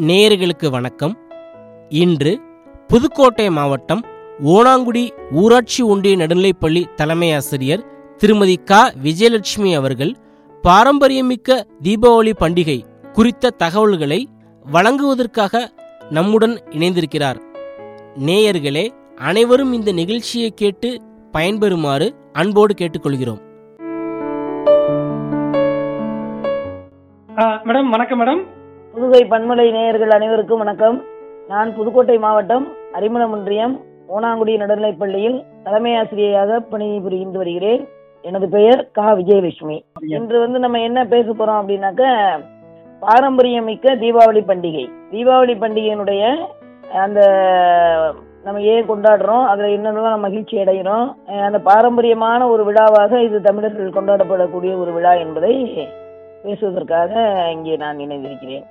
நேயர்களுக்கு வணக்கம் இன்று புதுக்கோட்டை மாவட்டம் ஓணாங்குடி ஊராட்சி ஒன்றிய நடுநிலைப்பள்ளி தலைமை ஆசிரியர் திருமதி க விஜயலட்சுமி அவர்கள் பாரம்பரியமிக்க தீபாவளி பண்டிகை குறித்த தகவல்களை வழங்குவதற்காக நம்முடன் இணைந்திருக்கிறார் நேயர்களே அனைவரும் இந்த நிகழ்ச்சியை கேட்டு பயன்பெறுமாறு அன்போடு கேட்டுக்கொள்கிறோம் ஆ, மேடம் வணக்கம் மேடம் புதுகை பன்மலை நேயர்கள் அனைவருக்கும் வணக்கம் நான் புதுக்கோட்டை மாவட்டம் அரிமளம் ஒன்றியம் ஓனாங்குடி நடுநிலைப்பள்ளியில் தலைமை ஆசிரியையாக பணிபுரிந்து வருகிறேன் எனது பெயர் கா விஜயலட்சுமி இன்று வந்து நம்ம என்ன பேச போறோம் அப்படின்னாக்க பாரம்பரியமிக்க தீபாவளி பண்டிகை தீபாவளி பண்டிகையினுடைய அந்த நம்ம ஏன் கொண்டாடுறோம் அதுல என்னென்னலாம் நம்ம மகிழ்ச்சி அடைகிறோம் அஹ் அந்த பாரம்பரியமான ஒரு விழாவாக இது தமிழர்கள் கொண்டாடப்படக்கூடிய ஒரு விழா என்பதை பேசுவதற்காக இங்கே நான் இணைந்திருக்கிறேன்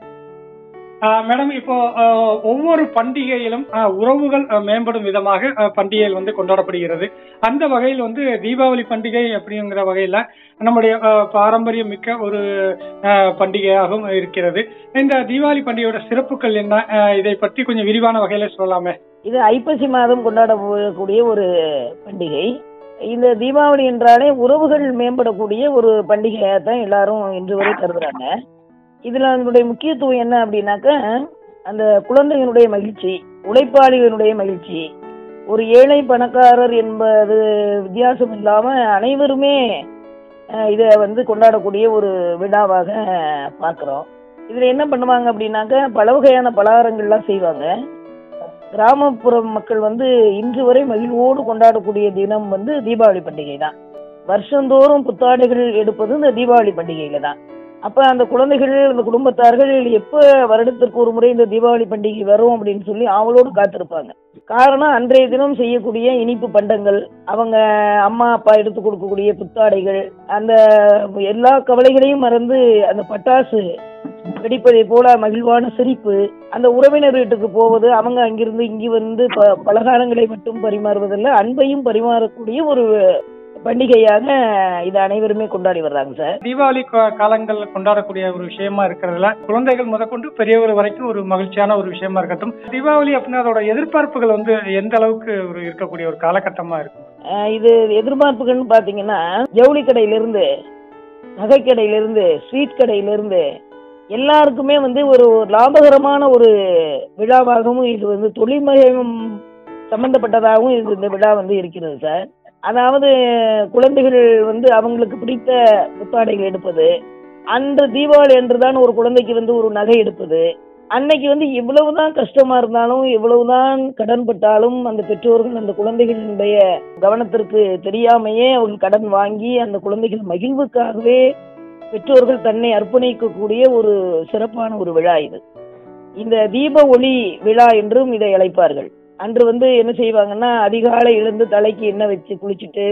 ஆ, மேடம் இப்போ ஆ, ஒவ்வொரு பண்டிகையிலும் ஆ, உறவுகள் ஆ, மேம்படும் விதமாக ஆ, பண்டிகைகள் வந்து கொண்டாடப்படுகிறது அந்த வகையில் வந்து தீபாவளி பண்டிகை அப்படிங்கிற வகையில நம்முடைய ஆ, பாரம்பரியம் மிக்க ஒரு ஆ, பண்டிகையாகவும் இருக்கிறது இந்த தீபாவளி பண்டிகையோட சிறப்புகள் என்ன ஆ, இதை பற்றி கொஞ்சம் விரிவான வகையில சொல்லலாமே இது ஐப்பசி மாதம் கொண்டாடக்கூடிய ஒரு பண்டிகை இந்த தீபாவளி என்றாலே உறவுகள் மேம்படக்கூடிய ஒரு பண்டிகையாக தான் எல்லாரும் இன்று வரை கருதுறாங்க இதுல அதனுடைய முக்கியத்துவம் என்ன அப்படின்னாக்க அந்த குழந்தைகளுடைய மகிழ்ச்சி உழைப்பாளிகளுடைய மகிழ்ச்சி ஒரு ஏழை பணக்காரர் என்பது வித்தியாசம் இல்லாம அனைவருமே அஹ், இதை வந்து கொண்டாடக்கூடிய ஒரு விழாவாக பார்க்கிறோம் இதுல என்ன பண்ணுவாங்க அப்படின்னாக்க பல வகையான பலகாரங்கள்லாம் செய்வாங்க கிராமப்புற மக்கள் வந்து இன்று வரை மகிழ்வோடு கொண்டாடக்கூடிய தினம் வந்து தீபாவளி பண்டிகை தான் வருஷந்தோறும் புத்தாடைகள் எடுப்பது இந்த தீபாவளி பண்டிகையில தான் அப்ப அந்த குழந்தைகள் அந்த குடும்பத்தார்கள் எப்ப வருடத்திற்கு ஒரு முறை இந்த தீபாவளி பண்டிகை வரும் அப்படின்னு சொல்லி ஆவலோடு காத்திருப்பாங்க காரணம் அன்றைய தினம் செய்யக்கூடிய இனிப்பு பண்டங்கள் அவங்க அம்மா அப்பா எடுத்து கொடுக்கக்கூடிய புத்தாடைகள் அந்த எல்லா கவலைகளையும் மறந்து அந்த பட்டாசு வெடிப்பதை போல மகிழ்வான சிரிப்பு அந்த உறவினர் வீட்டுக்கு போவது அவங்க அங்கிருந்து இங்கு வந்து ப- பலகாரங்களை மட்டும் பரிமாறுவதில்லை அன்பையும் பரிமாறக்கூடிய ஒரு பண்டிகையாக இது அனைவருமே கொண்டாடி வர்றாங்க சார் தீபாவளி கா- காலங்கள்ல கொண்டாடக்கூடிய ஒரு விஷயமா இருக்கிறதுல குழந்தைகள் முதற்கொண்டு பெரியவர் வரைக்கும் ஒரு மகிழ்ச்சியான ஒரு விஷயமா இருக்கட்டும் தீபாவளி அப்படின்னா அதோட எதிர்பார்ப்புகள் வந்து எந்த அளவுக்கு ஒரு இருக்கக்கூடிய ஒரு காலகட்டமா இருக்கும் அஹ் இது எதிர்பார்ப்புகள்னு பாத்தீங்கன்னா ஜவுளி கடையிலிருந்து நகை கடையிலிருந்து ஸ்வீட் கடையிலிருந்து எல்லாருக்குமே வந்து ஒரு ஒரு லாபகரமான ஒரு விழாவாகவும் இது வந்து தொழில்மயம் சம்பந்தப்பட்டதாகவும் இது இந்த விழா வந்து இருக்கிறது சார் அதாவது குழந்தைகள் வந்து அவங்களுக்கு பிடித்த புத்தாடைகள் எடுப்பது அன்று தீபாவளி அன்றுதான் ஒரு குழந்தைக்கு வந்து ஒரு நகை எடுப்பது அன்னைக்கு வந்து எவ்வளவுதான் கஷ்டமா இருந்தாலும் எவ்வளவுதான் கடன் பட்டாலும் அந்த பெற்றோர்கள் அந்த குழந்தைகளுடைய கவனத்திற்கு தெரியாமையே அவர்கள் கடன் வாங்கி அந்த குழந்தைகள் மகிழ்வுக்காகவே பெற்றோர்கள் தன்னை அர்ப்பணிக்கக்கூடிய ஒரு சிறப்பான ஒரு விழா இது இந்த தீப ஒளி விழா என்றும் இதை அழைப்பார்கள் அன்று வந்து என்ன செய்வாங்கன்னா அதிகாலை எழுந்து தலைக்கு எண்ணெய் வச்சு குளிச்சுட்டு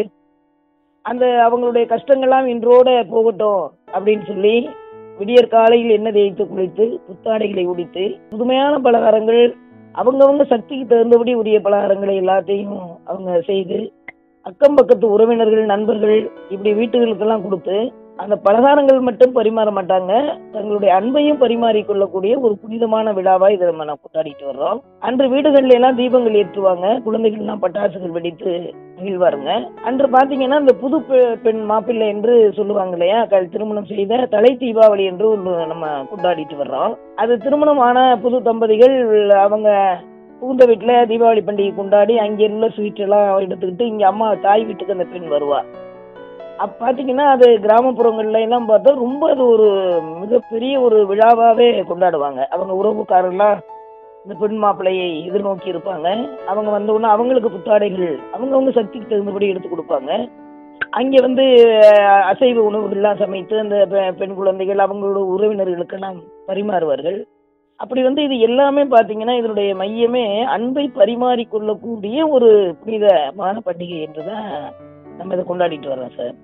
அந்த அவங்களுடைய கஷ்டங்கள்லாம் இன்றோட போகட்டும் அப்படின்னு சொல்லி விடியற் காலையில் எண்ணெய் தேய்த்து குளித்து புத்தாடைகளை உடித்து புதுமையான பலகாரங்கள் அவங்கவங்க சக்திக்கு தகுந்தபடி உரிய பலகாரங்களை எல்லாத்தையும் அவங்க செய்து அக்கம் பக்கத்து உறவினர்கள் நண்பர்கள் இப்படி வீட்டுகளுக்கெல்லாம் கொடுத்து அந்த பலகாரங்கள் மட்டும் பரிமாற மாட்டாங்க தங்களுடைய அன்பையும் பரிமாறிக் கொள்ளக்கூடிய ஒரு புனிதமான விழாவா இதை நம்ம நான் கொண்டாடிட்டு வர்றோம் அன்று வீடுகள்ல எல்லாம் தீபங்கள் ஏற்றுவாங்க குழந்தைகள் எல்லாம் பட்டாசுகள் வெடித்து மகிழ்வாருங்க அன்று பாத்தீங்கன்னா இந்த புது பெ- பெண் மாப்பிள்ளை என்று சொல்லுவாங்க இல்லையா க- திருமணம் செய்த தலை தீபாவளி என்று ஒன்று நம்ம கொண்டாடிட்டு வர்றோம் அது திருமணமான புது தம்பதிகள் அவங்க புகுந்த வீட்டுல தீபாவளி பண்டிகை கொண்டாடி அங்க உள்ள ஸ்வீட் எல்லாம் எடுத்துக்கிட்டு இங்க அம்மா தாய் வீட்டுக்கு அந்த பெண் வருவா அப்ப பாத்தீங்கன்னா அது கிராமப்புறங்கள்ல எல்லாம் பார்த்தா ரொம்ப அது ஒரு மிகப்பெரிய ஒரு விழாவாவே கொண்டாடுவாங்க அவங்க உறவுக்காரெல்லாம் இந்த பெண் மாப்பிள்ளையை எதிர்நோக்கி இருப்பாங்க அவங்க வந்த உடனே அவங்களுக்கு புத்தாடைகள் அவங்கவங்க சக்திக்கு தகுந்தபடி எடுத்து கொடுப்பாங்க அங்கே வந்து அஹ், அசைவ உணவுகள்லாம் சமைத்து அந்த பெ- பெண் குழந்தைகள் அவங்களோட உறவினர்களுக்கெல்லாம் பரிமாறுவார்கள் அப்படி வந்து இது எல்லாமே பார்த்தீங்கன்னா இதனுடைய மையமே அன்பை பரிமாறிக்கொள்ளக்கூடிய ஒரு புனிதமான பண்டிகை என்றுதான் நம்ம இதை கொண்டாடிட்டு வரோம் சார்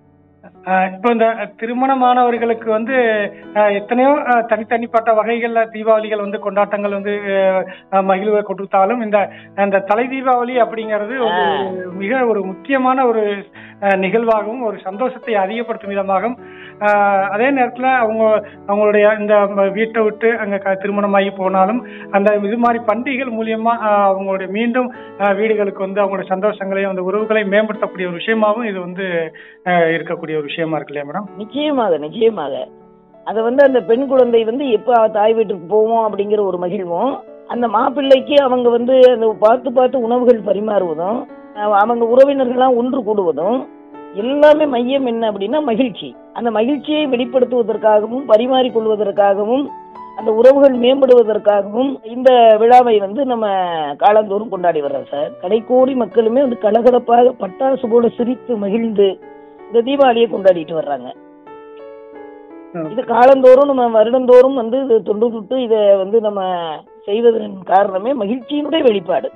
ஆஹ் இப்போ இந்த திருமணமானவர்களுக்கு வந்து ஆஹ் எத்தனையோ ஆஹ் தனித்தனிப்பட்ட வகைகள்ல தீபாவளிகள் வந்து கொண்டாட்டங்கள் வந்து ஆஹ் மகிழ்வை கொடுத்தாலும் இந்த அந்த தலை தீபாவளி அப்படிங்கிறது ஒரு மிக ஒரு முக்கியமான ஒரு ஆஹ் நிகழ்வாகவும் ஒரு சந்தோஷத்தை அதிகப்படுத்தும் விதமாகவும் ஆஹ் அதே நேரத்துல அவங்க அவங்களுடைய இந்த ம- வீட்டை விட்டு அங்க க- திருமணமாகி போனாலும் அந்த இது மாதிரி பண்டிகைகள் மூலியமா ஆஹ் அவங்களுடைய மீண்டும் ஆஹ் வீடுகளுக்கு வந்து அவங்களுடைய சந்தோஷங்களையும் அந்த உறவுகளையும் மேம்படுத்தக்கூடிய ஒரு விஷயமாவும் இது வந்து ஆஹ் இருக்கக்கூடிய ஒரு விஷயமா இருக்கு இல்லையா மேடம் நிச்சயமாக நிச்சயமாக அதை வந்து அந்த பெண் குழந்தை வந்து எப்போ தாய் வீட்டுக்கு போவோம் அப்படிங்கிற ஒரு மகிழ்வும் அந்த மாப்பிள்ளைக்கு அவங்க வந்து அந்த பார்த்து பார்த்து உணவுகள் பரிமாறுவதும் அஹ் அவங்க உறவினர்கள்லாம் ஒன்று கூடுவதும் எல்லாமே மையம் என்ன அப்படின்னா மகிழ்ச்சி அந்த மகிழ்ச்சியை வெளிப்படுத்துவதற்காகவும் பரிமாறிக்கொள்வதற்காகவும் அந்த உறவுகள் மேம்படுவதற்காகவும் இந்த விழாவை வந்து நம்ம காலந்தோறும் கொண்டாடி வர்றோம் சார் கடைக்கோடி மக்களுமே வந்து கலகலப்பாக பட்டாசு போல சிரித்து மகிழ்ந்து இந்த தீபாவளியை கொண்டாடிட்டு வர்றாங்க இது காலந்தோறும் நம்ம வருடந்தோறும் வந்து இது தொண்டு தொட்டு இதை வந்து நம்ம செய்வதன் காரணமே மகிழ்ச்சியினுடைய வெளிப்பாடு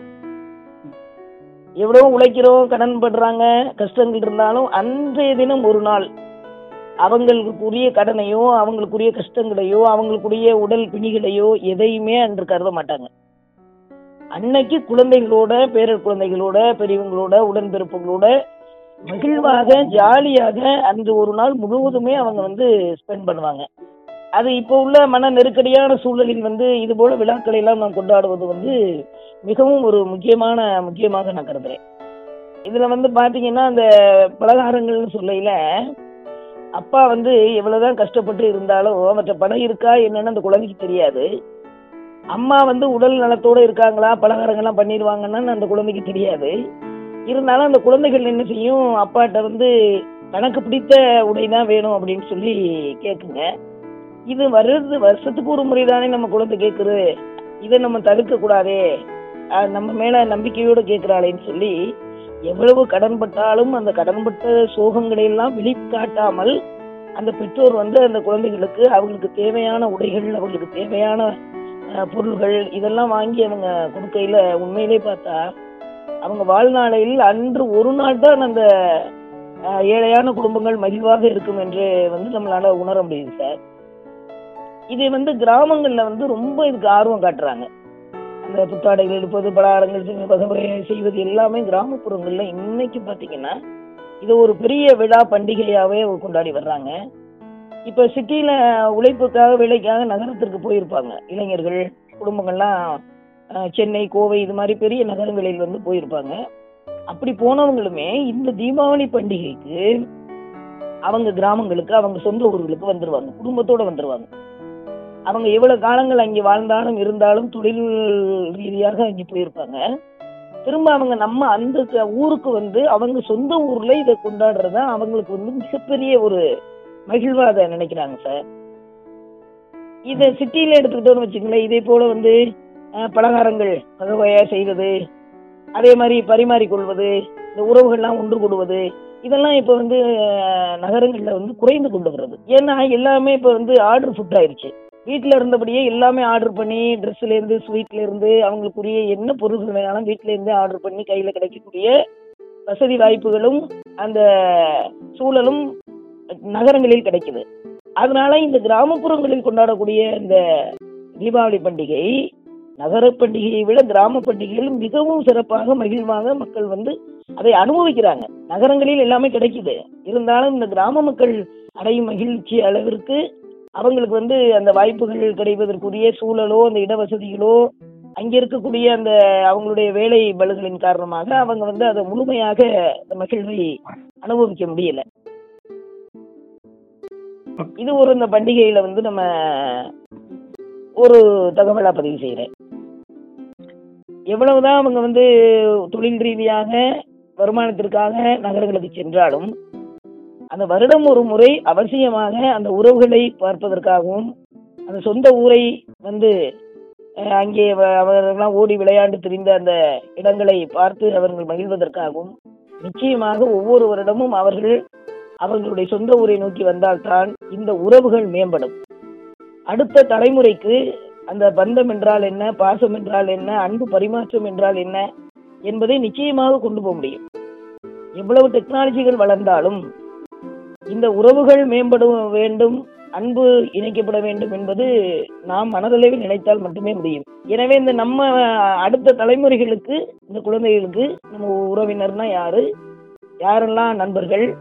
எவ்வளவு உழைக்கிறோம் கடன் படுறாங்க கஷ்டங்கள் இருந்தாலும் அன்றைய தினம் ஒரு நாள் அவங்களுக்குரிய கடனையோ அவங்களுக்குரிய கஷ்டங்களையோ அவங்களுக்குரிய உடல் பிணிகளையோ எதையுமே அன்று கருத மாட்டாங்க அன்னைக்கு குழந்தைகளோட பேரர் குழந்தைகளோட பெரியவங்களோட உடன்பிறப்புகளோட மகிழ்வாக ஜாலியாக அன்று ஒரு நாள் முழுவதுமே அவங்க வந்து ஸ்பெண்ட் பண்ணுவாங்க அது இப்போ உள்ள மன நெருக்கடியான சூழலில் வந்து இது போல விழாக்களை எல்லாம் நாம் கொண்டாடுவது வந்து மிகவும் ஒரு முக்கியமான முக்கியமாக நான் கருதுறேன் இதுல வந்து பாத்தீங்கன்னா அந்த பலகாரங்கள்னு சொல்லையில அப்பா வந்து எவ்வளவுதான் கஷ்டப்பட்டு இருந்தாலும் அவற்றை பணம் இருக்கா என்னன்னு அந்த குழந்தைக்கு தெரியாது அம்மா வந்து உடல் நலத்தோட இருக்காங்களா பலகாரங்கள்லாம் பண்ணிடுவாங்கன்னு அந்த குழந்தைக்கு தெரியாது இருந்தாலும் அந்த குழந்தைகள் என்ன செய்யும் அப்பாட்ட வந்து தனக்கு பிடித்த உடை தான் வேணும் அப்படின்னு சொல்லி கேட்குங்க இது வருது வருஷத்துக்கு ஒரு முறை தானே நம்ம குழந்தை கேட்குது இதை நம்ம தடுக்க கூடாதே அஹ் நம்ம மேல நம்பிக்கையோடு கேட்கிறாளேன்னு சொல்லி எவ்வளவு கடன்பட்டாலும் அந்த கடன்பட்ட சோகங்களை எல்லாம் வெளிக்காட்டாமல் அந்த பெற்றோர் வந்து அந்த குழந்தைகளுக்கு அவங்களுக்கு தேவையான உடைகள் அவங்களுக்கு தேவையான அஹ், பொருள்கள் இதெல்லாம் வாங்கி அவங்க கொடுக்கையில உண்மையிலே பார்த்தா அவங்க வாழ்நாளில் அன்று ஒரு நாள் தான் அந்த அஹ், ஏழையான குடும்பங்கள் மகிழ்வாக இருக்கும் என்று வந்து நம்மளால உணர முடியுது சார் இது வந்து கிராமங்கள்ல வந்து ரொம்ப இதுக்கு ஆர்வம் காட்டுறாங்க அந்த புத்தாடைகள் எடுப்பது பலகாரங்கள் செய்வது, வகை செய்வது எல்லாமே கிராமப்புறங்கள்ல இன்னைக்கு பாத்தீங்கன்னா இது ஒரு பெரிய விழா பண்டிகையாவே கொண்டாடி வர்றாங்க இப்ப சிட்டில உழைப்புக்காக வேலைக்காக நகரத்திற்கு போயிருப்பாங்க இளைஞர்கள் குடும்பங்கள்லாம் அஹ், சென்னை கோவை இது மாதிரி பெரிய நகரங்களில் வந்து போயிருப்பாங்க அப்படி போனவங்களுமே இந்த தீபாவளி பண்டிகைக்கு அவங்க கிராமங்களுக்கு அவங்க சொந்த ஊர்களுக்கு வந்துருவாங்க குடும்பத்தோட வந்துருவாங்க அவங்க எவ்வளவு காலங்கள் அங்கே வாழ்ந்தாலும் இருந்தாலும் தொழில் ரீதியாக அங்கே போயிருப்பாங்க திரும்ப அவங்க நம்ம அந்த க- ஊருக்கு வந்து அவங்க சொந்த ஊர்ல இதை கொண்டாடுறது தான் அவங்களுக்கு வந்து மிகப்பெரிய ஒரு மகிழ்வா அதை நினைக்கிறாங்க சார் இதை சிட்டியில எடுத்துக்கிட்டோம்னு வச்சுங்களேன் இதே போல வந்து அஹ், பலகாரங்கள் வகை வகையா செய்வது அதே மாதிரி பரிமாறிக்கொள்வது இந்த உறவுகள்லாம் ஒன்று கூடுவது இதெல்லாம் இப்ப வந்து அஹ், நகரங்கள்ல வந்து குறைந்து கொண்டு வருது ஏன்னா எல்லாமே இப்ப வந்து ஆர்டர் ஃபுட் ஆயிருச்சு வீட்ல இருந்தபடியே எல்லாமே ஆர்டர் பண்ணி ட்ரெஸ்ல இருந்து ஸ்வீட்ல இருந்து அவங்களுக்குரிய என்ன பொருள்கள் வேணாலும் வீட்ல இருந்து ஆர்டர் பண்ணி கையில கிடைக்கக்கூடிய வசதி வாய்ப்புகளும் அந்த சூழலும் நகரங்களில் கிடைக்குது அதனால இந்த கிராமப்புறங்களில் கொண்டாடக்கூடிய இந்த தீபாவளி பண்டிகை நகர பண்டிகையை விட கிராம பண்டிகைகள் மிகவும் சிறப்பாக மகிழ்வாக மக்கள் வந்து அதை அனுபவிக்கிறாங்க நகரங்களில் எல்லாமே கிடைக்குது இருந்தாலும் இந்த கிராம மக்கள் அடையும் மகிழ்ச்சி அளவிற்கு அவங்களுக்கு வந்து அந்த வாய்ப்புகள் கிடைப்பதற்குரிய சூழலோ அந்த இடவசதிகளோ அங்க இருக்கக்கூடிய அந்த அவங்களுடைய வேலை பலுகளின் காரணமாக அவங்க வந்து அதை முழுமையாக அந்த மகிழ்வை அனுபவிக்க முடியல இது ஒரு இந்த பண்டிகையில வந்து நம்ம ஒரு தகவலா பதிவு செய்யறேன் எவ்வளவுதான் அவங்க வந்து தொழில் ரீதியாக வருமானத்திற்காக நகரங்களுக்கு சென்றாலும் அந்த வருடம் ஒரு முறை அவசியமாக அந்த உறவுகளை பார்ப்பதற்காகவும் அந்த சொந்த ஊரை வந்து அஹ், அங்கே வ- அவர்களெல்லாம் ஓடி விளையாண்டு திரிந்த அந்த இடங்களை பார்த்து அவர்கள் மகிழ்வதற்காகவும் நிச்சயமாக ஒவ்வொரு வருடமும் அவர்கள் அவர்களுடைய சொந்த ஊரை நோக்கி வந்தால்தான் இந்த உறவுகள் மேம்படும் அடுத்த தலைமுறைக்கு அந்த பந்தம் என்றால் என்ன பாசம் என்றால் என்ன அன்பு பரிமாற்றம் என்றால் என்ன என்பதை நிச்சயமாக கொண்டு போக முடியும் எவ்வளவு டெக்னாலஜிகள் வளர்ந்தாலும் இந்த உறவுகள் மேம்பட வேண்டும் அன்பு இணைக்கப்பட வேண்டும் என்பது நாம் மனதளவில் நினைத்தால் மட்டுமே முடியும் எனவே இந்த நம்ம அடுத்த தலைமுறைகளுக்கு இந்த குழந்தைகளுக்கு நம்ம உறவினர்னா யாரு யாரெல்லாம் நண்பர்கள்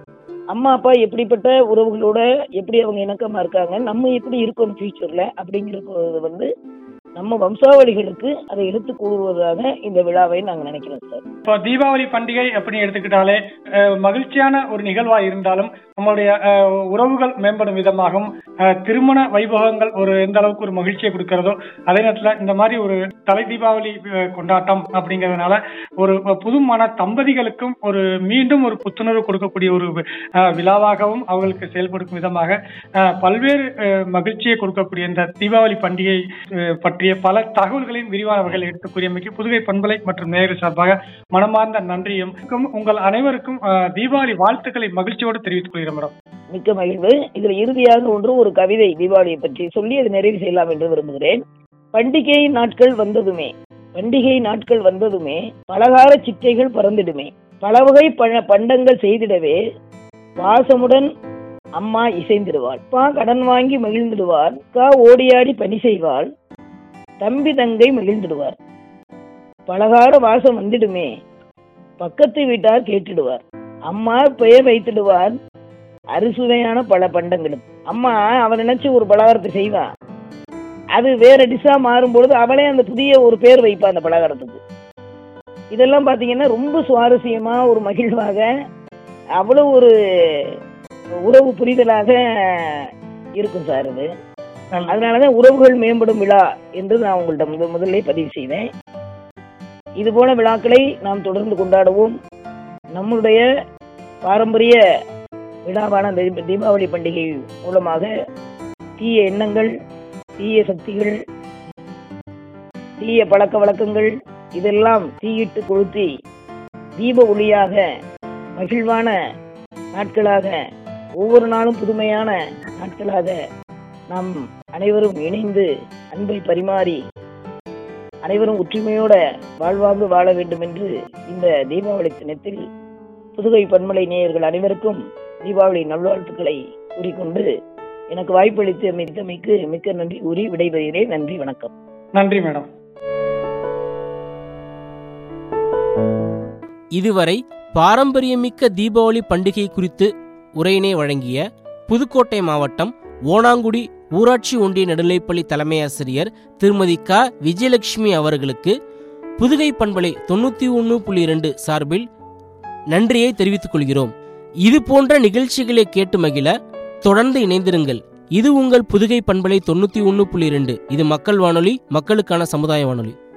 அம்மா அப்பா எப்படிப்பட்ட உறவுகளோட எப்படி அவங்க இணக்கமா இருக்காங்க நம்ம எப்படி இருக்கணும் ஃபியூச்சர்ல அப்படிங்கிறது வந்து நம்ம வம்சாவளிகளுக்கு அதை எடுத்து கூறுவதாக இந்த விழாவை நாங்க நினைக்கிறோம் சார் இப்போ தீபாவளி பண்டிகை அப்படின்னு எடுத்துக்கிட்டாலே அஹ், மகிழ்ச்சியான ஒரு நிகழ்வா இருந்தாலும் நம்மளுடைய அஹ், உறவுகள் மேம்படும் விதமாகவும் அஹ், திருமண வைபவங்கள் ஒரு எந்த அளவுக்கு ஒரு மகிழ்ச்சியை கொடுக்கிறதோ அதே நேரத்தில் இந்த மாதிரி ஒரு தலை தீபாவளி அஹ், கொண்டாட்டம் அப்படிங்கிறதுனால ஒரு புதுமான தம்பதிகளுக்கும் ஒரு மீண்டும் ஒரு புத்துணர்வு கொடுக்கக்கூடிய ஒரு அஹ், விழாவாகவும் அவர்களுக்கு செயல்படும் விதமாக அஹ், பல்வேறு அஹ், மகிழ்ச்சியை கொடுக்கக்கூடிய இந்த தீபாவளி பண்டிகை அஹ், பற்றிய பல தகவல்களின் விரிவான வகையில் எடுத்துக் கூறியமைக்கு புதுகை பண்பலை மற்றும் நேயர் சார்பாக மனமார்ந்த நன்றியும் உங்கள் அனைவருக்கும் அஹ், தீபாவளி வாழ்த்துக்களை மகிழ்ச்சியோடு தெரிவித்துக் கொள்கிறேன் மேடம் மிக்க மகிழ்வு இதுல இறுதியாக ஒன்று ஒரு கவிதை தீபாவளியை பற்றி சொல்லி அதை நிறைவு செய்யலாம் என்று விரும்புகிறேன் பண்டிகை நாட்கள் வந்ததுமே பண்டிகை நாட்கள் வந்ததுமே பலகார சிட்டைகள் பறந்திடுமே பல வகை பழ பண்டங்கள் செய்திடவே வாசமுடன் அம்மா இசைந்திடுவாள் பா கடன் வாங்கி மகிழ்ந்திடுவார் கா ஓடியாடி பணி செய்வாள் தம்பி தங்கை மகிழ்ந்திடுவார் பலகார வாசம் வந்திடுமே பக்கத்து வீட்டார் கேட்டிடுவார் அம்மா பெயர் வைத்திடுவார் அறுசுவையான பல பண்டங்களும் அம்மா அவன் நினைச்சு ஒரு பலகாரத்தை செய்வான் அது வேற டிஷ்ஷா மாறும்பொழுது அவளே அந்த புதிய ஒரு பேர் வைப்பா அந்த பலகாரத்துக்கு இதெல்லாம் பாத்தீங்கன்னா ரொம்ப சுவாரஸ்யமா ஒரு மகிழ்வாக அவ்வளவு ஒரு உறவு புரிதலாக இருக்கும் சார் இது அதனாலதான் உறவுகள் மேம்படும் விழா என்று நான் உங்கள்ட்ட முத முதல்ல பதிவு செய்தேன் இது போல விழாக்களை நாம் தொடர்ந்து கொண்டாடுவோம் நம்முடைய பாரம்பரிய விழாவான தீப- தீபாவளி பண்டிகை மூலமாக தீய எண்ணங்கள் தீய சக்திகள் தீய பழக்க வழக்கங்கள் இதெல்லாம் தீயிட்டு கொளுத்தி தீப ஒளியாக மகிழ்வான நாட்களாக ஒவ்வொரு நாளும் புதுமையான நாட்களாக நாம் அனைவரும் இணைந்து அன்பை பரிமாறி அனைவரும் ஒற்றுமையோட வாழ்வாங்கு வாழ வேண்டும் என்று இந்த தீபாவளி தினத்தில் புதுகை பன்மலை நேயர்கள் அனைவருக்கும் தீபாவளி நல்வாழ்த்துக்களை கூறிக்கொண்டு எனக்கு வாய்ப்பளித்து மிக்கமைக்கு மிக்க நன்றி கூறி விடைபெறுகிறேன் நன்றி வணக்கம் நன்றி மேடம் இதுவரை பாரம்பரியமிக்க தீபாவளி பண்டிகை குறித்து உரையினை வழங்கிய புதுக்கோட்டை மாவட்டம் ஓணாங்குடி ஊராட்சி ஒன்றிய நடுநிலைப்பள்ளி தலைமை ஆசிரியர் திருமதி க விஜயலட்சுமி அவர்களுக்கு புதுகை பண்பலை தொண்ணூத்தி ஒன்று புள்ளி இரண்டு சார்பில் நன்றியை தெரிவித்துக் கொள்கிறோம் இது போன்ற நிகழ்ச்சிகளை கேட்டு மகிழ தொடர்ந்து இணைந்திருங்கள் இது உங்கள் புதுகை பண்பலை தொண்ணூத்தி ஒன்று புள்ளி இரண்டு இது மக்கள் வானொலி மக்களுக்கான சமுதாய வானொலி